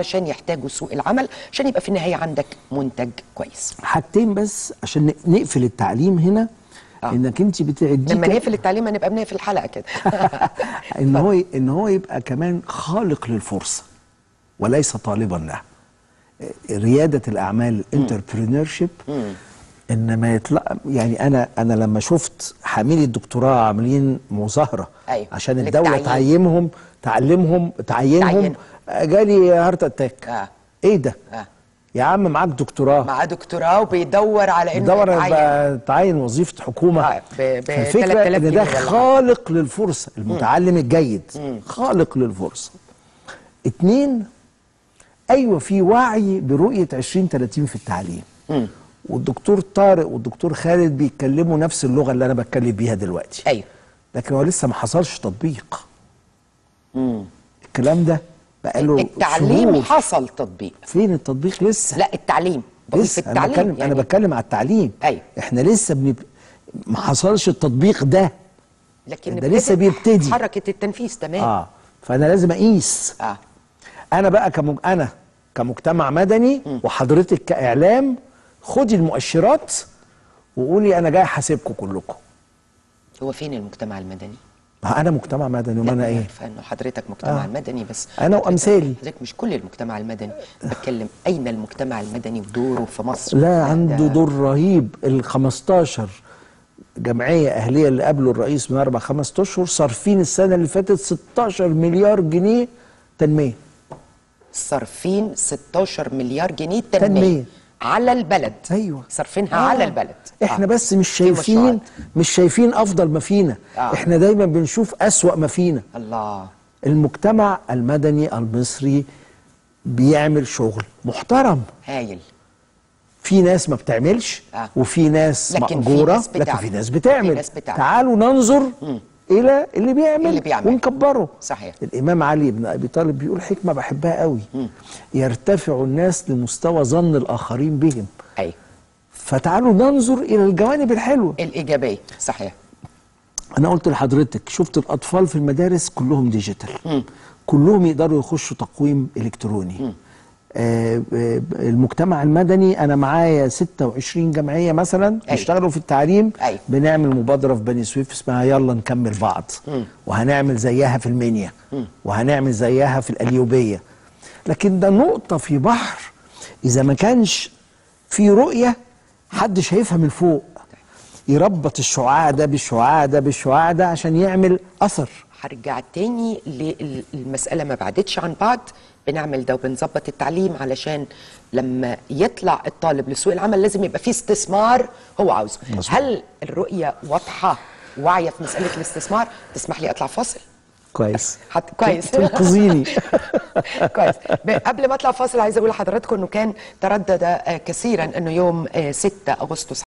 علشان يحتاجوا سوق العمل عشان يبقى في النهايه عندك منتج كويس حاجتين بس عشان ن- نقفل التعليم هنا آه. انك انت بتعدي لما نقفل التعليم هنبقى بنقفل الحلقه كده ان هو ي- ان هو يبقى كمان خالق للفرصه وليس طالبا لها رياده الاعمال الانتربرينور شيب ان ما يطلع يعني انا انا لما شفت حاملي الدكتوراه عاملين مظاهره أيوة. عشان الدوله للتعيين. تعينهم تعلمهم تعينهم تعينهم. جالي هارت اتاك آه. ايه ده آه. يا عم معاك دكتوراه معاه دكتوراه وبيدور على انه دور يتعين. يبقى تعين وظيفه حكومه آه، ب- ب فالفكره 3000 ان جنيه ده ولا حاجة. خالق للفرصه المتعلم الجيد خالق للفرصه اتنين ايوه في وعي برؤيه 2030 في التعليم والدكتور طارق والدكتور خالد بيتكلموا نفس اللغه اللي انا بتكلم بيها دلوقتي ايوه لكن هو لسه ما حصلش تطبيق الكلام ده بقاله التعليم شهور. حصل تطبيق فين التطبيق لسه لا التعليم بقول في لسه انا التعليم بتكلم انا بتكلم على التعليم أيوة. احنا لسه بنب... ما حصلش التطبيق ده لكن ده لسه ابتدت بيبتدي. حركه التنفيذ تمام اه فانا لازم اقيس اه انا بقى كم... انا كمجتمع مدني وحضرتك كاعلام خدي المؤشرات وقولي انا جاي احاسبكم كلكم هو فين المجتمع المدني؟ ما انا مجتمع مدني وما انا ايه عارفه انه حضرتك مجتمع آه. مدني بس أنا حضرتك- وأمثالي. حضرتك مش كل المجتمع المدني بتكلم اين المجتمع المدني ودوره في مصر لا عنده ده- دور رهيب ال 15 جمعيه اهليه اللي قابلوا الرئيس من اربع خمس اشهر صارفين السنه اللي فاتت 16 مليار جنيه تنميه صارفين 16 مليار جنيه تنميه, تنمية. على البلد ايوه صارفينها آه. على البلد احنا آه. بس مش في شايفين مشروعات. مش شايفين افضل ما فينا آه. احنا دايما بنشوف اسوأ ما فينا الله المجتمع المدني المصري بيعمل شغل محترم هايل في ناس ما بتعملش آه. لكن ناس لكن في مأجورة ناس لكن بتعمل. في ناس بتعمل في ناس بتعمل. تعالوا ننظر إلى اللي بيعمل, اللي بيعمل. ونكبره صحيح. الإمام علي بن أبي طالب بيقول حكمة بحبها قوي يرتفع الناس لمستوى ظن الآخرين بهم ايوه فتعالوا ننظر إلى الجوانب الحلوة الايجابيه صحيح انا قلت لحضرتك شفت الاطفال في المدارس كلهم ديجيتال كلهم يقدروا يخشوا تقويم الكتروني آه آه المجتمع المدني انا معايا 26 جمعيه مثلا أيوة. بيشتغلوا في التعليم أيوة. بنعمل مبادره في بني سويف اسمها يلا نكمل بعض وهنعمل زيها في المنيا وهنعمل زيها في القليوبيه لكن ده نقطه في بحر اذا ما كانش في رؤيه حد شايفها من فوق يربط الشعاع ده بالشعاع ده بالشعاع ده عشان يعمل اثر هرجع تاني للمسألة ما بعدتش عن بعض بنعمل ده وبنظبط التعليم علشان لما يطلع الطالب لسوق العمل لازم يبقى فيه استثمار هو عاوزه مظبوط. هل الرؤية واضحة واعية في مسألة الاستثمار تسمح لي أطلع فاصل كويس حت... كويس تنقذيني كويس ب- قبل ما اطلع فاصل عايزه اقول لحضراتكم انه كان تردد آه، كثيرا انه يوم آه، 6 اغسطس